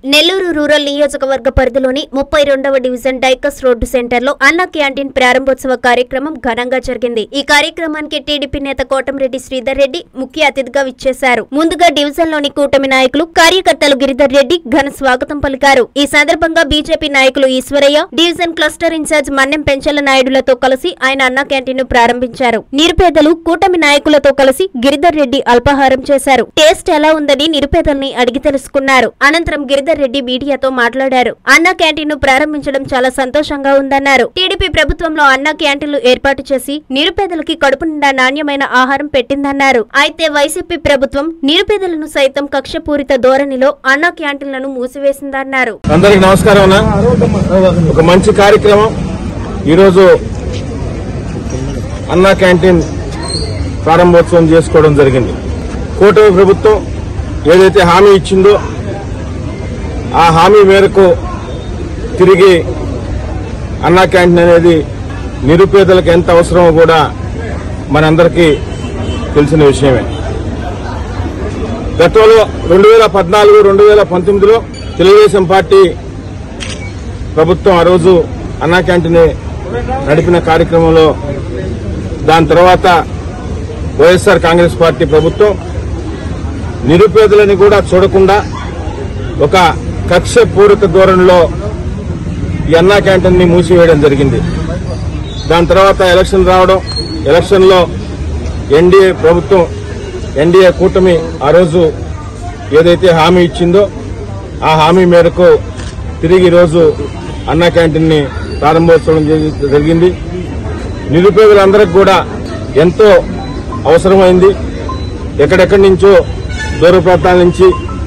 Nellore rural నియోజకవర్గ పరిధిలోని ముప్పై రెండవ డివిజన్ డైకస్ రోడ్డు సెంటర్లో అన్న క్యాంటీన్ ప్రారంభోత్సవ కార్యక్రమం ఘనంగా జరిగింది ఈ కార్యక్రమానికి టీడీపీ నేత కోటంరెడ్డి శ్రీధర్ రెడ్డి ముఖ్య అతిథిగా విచ్చేశారు ముందుగా డివిజన్లోని కూటమి నాయకులు కార్యకర్తలు గిరిధర్ రెడ్డి ఘన స్వాగతం పలికారు ఈ సందర్భంగా బీజేపీ నాయకులు Eshwaraiah division cluster incharge Mannem Penchala నాయుడులతో కలిసి ఆయన అన్న క్యాంటీన్ ను ప్రారంభించారు నిరుపేదలు కూటమి నాయకులతో కలిసి గిరిధర్ రెడ్డి అల్పాహారం చేశారు టేస్ట్ ఎలా ఉందని నిరుపేదల్ని అడిగి తెలుసుకున్నారు అనంతరం గిరిధర్ రెడ్డి మీడియాతో మాట్లాడారు అన్న క్యాంటీన్ ను ప్రారంభించడం చాలా సంతోషంగా ఉందన్నారు టీడీపీ ప్రభుత్వంలో అన్న క్యాంటీన్లు ఏర్పాటు చేసి నిరుపేదలకి కడుపు నిండా నాణ్యమైన ఆహారం పెట్టిందన్నారు అయితే వైసీపీ ప్రభుత్వం నిరుపేదలను సైతం కక్షపూరిత ధోరణిలో అన్న క్యాంటీన్లను మూసివేసిందన్నారు అందరికి నమస్కారం అన్న ఒక మంచి కార్యక్రమం ఈరోజు అన్నా క్యాంటీన్ ప్రారంభోత్సవం చేసుకోవడం జరిగింది కూటమి ప్రభుత్వం ఏదైతే హామీ ఇచ్చిందో ఆ హామీ మేరకు తిరిగి అన్నా క్యాంటీన్ అనేది నిరుపేదలకు ఎంత అవసరమో కూడా మనందరికీ తెలిసిన విషయమే గతంలో రెండు వేల పద్నాలుగు రెండు వేల పంతొమ్మిదిలో తెలుగుదేశం పార్టీ ప్రభుత్వం ఆ రోజు అన్నా క్యాంటీన్ నడిపిన కార్యక్రమంలో దాని తర్వాత వైఎస్ఆర్ కాంగ్రెస్ పార్టీ ప్రభుత్వం నిరుపేదలని కూడా చూడకుండా ఒక కక్ష పూరిత ధోరణిలో ఈ అన్నా క్యాంటీన్ ని మూసివేయడం జరిగింది దాని తర్వాత ఎలక్షన్ రావడం ఎలక్షన్లో ఎన్డీఏ ప్రభుత్వం ఎన్డీఏ కూటమి ఆ రోజు ఏదైతే హామీ ఇచ్చిందో ఆ హామీ మేరకు తిరిగి ఈరోజు అన్నా క్యాంటీన్ ని ప్రారంభోత్సవం జరి- జరిగింది నిరుపేదలందరికీ కూడా ఎంతో అవసరమైంది ఎక్కడెక్కడి నుంచో దూర ప్రాంతాల నుంచి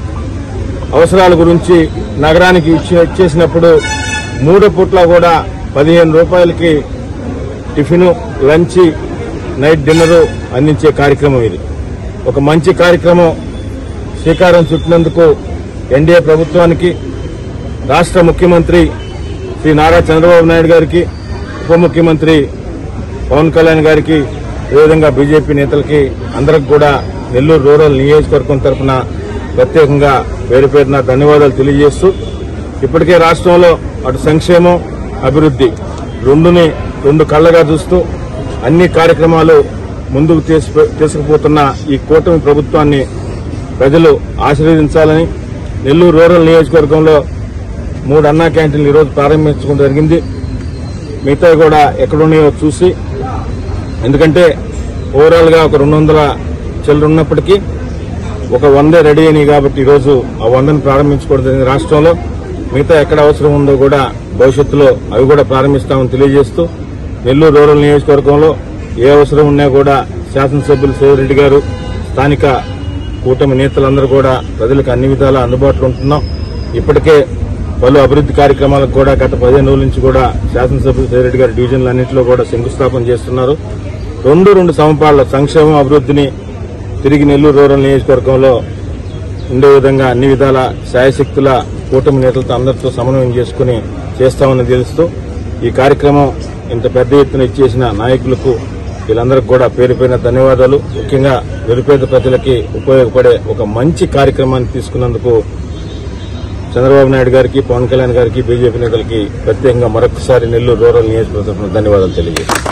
అవసరాల గురించి నగరానికి ఇచ్చి ఇచ్చేసినప్పుడు మూడు పూట్ల కూడా పదిహేను రూపాయలకి టిఫిన్ లంచ్ నైట్ డిన్నర్ అందించే కార్యక్రమం ఇది ఒక మంచి కార్యక్రమం శ్రీకారం చుట్టినందుకు ఎన్డీఏ ప్రభుత్వానికి రాష్ట్ర ముఖ్యమంత్రి శ్రీ నారా చంద్రబాబు నాయుడు గారికి ఉప ముఖ్యమంత్రి పవన్ కళ్యాణ్ గారికి అదేవిధంగా బీజేపీ నేతలకి అందరికి కూడా నెల్లూరు రూరల్ నియోజకవర్గం తరఫున ప్రత్యేకంగా పేరు పేరున ధన్యవాదాలు తెలియజేస్తూ ఇప్పటికే రాష్ట్రంలో అటు సంక్షేమం అభివృద్ది రెండుని రెండు కళ్ళగా చూస్తూ అన్ని కార్యక్రమాలు ముందుకు తీసు- తీసుకుపోతున్న ఈ కూటమి ప్రభుత్వాన్ని ప్రజలు ఆశీర్వదించాలని నెల్లూరు రూరల్ నియోజకవర్గంలో మూడు అన్నా క్యాంటీన్లు ఈరోజు ప్రారంభించడం జరిగింది మిగతా కూడా ఎక్కడున్నాయో చూసి ఎందుకంటే ఓవరాల్ గా ఒక రెండు వందల చిల్లర ఉన్నప్పటికీ ఒక వందే రెడీ అయినాయి కాబట్టి ఈరోజు ఆ వందను ప్రారంభించుకోవడం జరిగింది రాష్ట్రంలో మిగతా ఎక్కడ అవసరం ఉందో కూడా భవిష్యత్తులో అవి కూడా ప్రారంభిస్తామని తెలియజేస్తూ నెల్లూరు రూరల్ నియోజకవర్గంలో ఏ అవసరం ఉన్నా కూడా శాసనసభ్యులు సేవిరెడ్డి గారు స్థానిక కూటమి నేతలందరూ కూడా ప్రజలకు అన్ని విధాలా అందుబాటులో ఉంటున్నాం ఇప్పటికే పలు అభివృద్ది కార్యక్రమాలకు కూడా గత పదిహేను రోజుల నుంచి కూడా శాసనసభ్యులు సేరెడ్డి గారు డివిజన్లన్నింటిలో కూడా శంకుస్థాపన చేస్తున్నారు రెండు రెండు సమపాళ్ల సంక్షేమం అభివృద్దిని తిరిగి నెల్లూరు రూరల్ నియోజకవర్గంలో ఉండే విధంగా అన్ని విధాల శాయశక్తుల కూటమి నేతలతో అందరితో సమన్వయం చేసుకుని చేస్తామని తెలుస్తూ ఈ కార్యక్రమం ఇంత పెద్ద ఎత్తున ఇచ్చేసిన నాయకులకు వీళ్ళందరికీ కూడా పేరు పేరున ధన్యవాదాలు ముఖ్యంగా నిరుపేద ప్రజలకి ఉపయోగపడే ఒక మంచి కార్యక్రమాన్ని తీసుకున్నందుకు చంద్రబాబు నాయుడు గారికి పవన్ కళ్యాణ్ గారికి బీజేపీ నేతలకి ప్రత్యేకంగా మరొకసారి నెల్లూరు రూరల్ నియోజకవర్గం తరఫున ధన్యవాదాలు తెలియజేస్తాను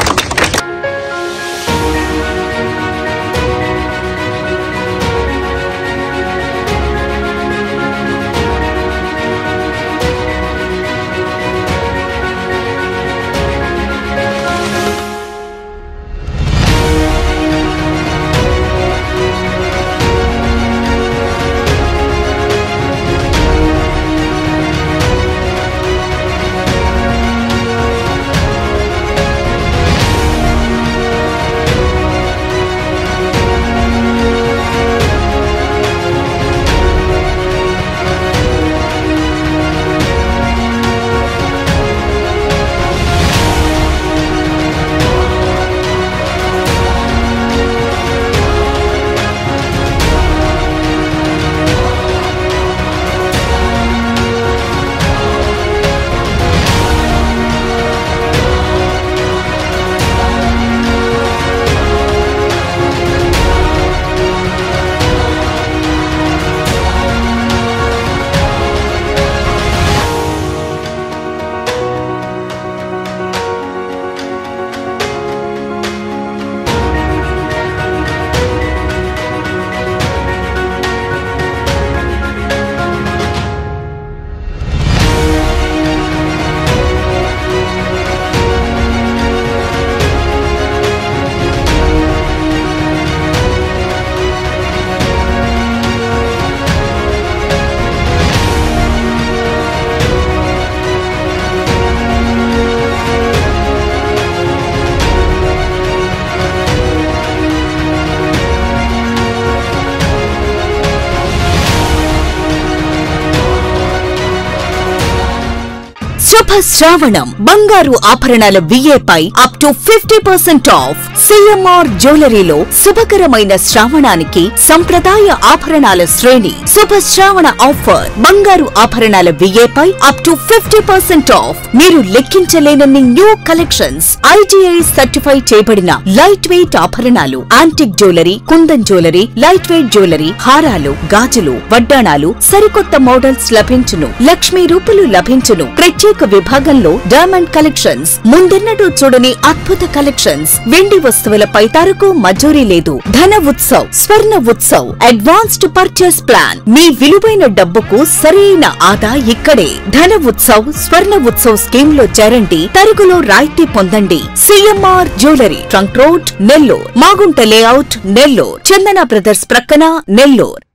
శుభ శ్రావణం బంగారు ఆభరణాల విఏపై up to fifty percent off CMR జ్యువెలరీలో శుభకరమైన శ్రావణానికి సంప్రదాయ ఆభరణాల శ్రేణి శుభ శ్రావణ ఆఫర్ బంగారు ఆభరణాల విఏపై up to fifty percent off మీరు లెక్కించలేనన్ని న్యూ కలెక్షన్స్ ఐటీఐ సర్టిఫై చేయబడిన లైట్ వెయిట్ ఆభరణాలు antique jewellery kundan jewellery light weight jewellery హారాలు గాజులు వడ్డాణాలు సరికొత్త మోడల్స్ లభించును లక్ష్మీ రూపులు లభించును ప్రత్యేక విభాగంలో డైమండ్ కలెక్షన్స్ ముందెన్నడూ చూడని అద్భుత కలెక్షన్స్ వెండి వస్తువుల పైతారకు మజూరీ లేదు Dhana Utsav Swarna Utsav advanced purchase plan మీ విలువైన డబ్బుకు సరైన ఆదా ఇక్కడే ధన ఉత్సవ్ స్వర్ణ ఉత్సవ్ స్కీమ్ లో చేరండి తరుగులో రాయితీ పొందండి CMR jewellery trunk road Nellore Magunta layout Nellore Chandana brothers ప్రక్కన నెల్లూర్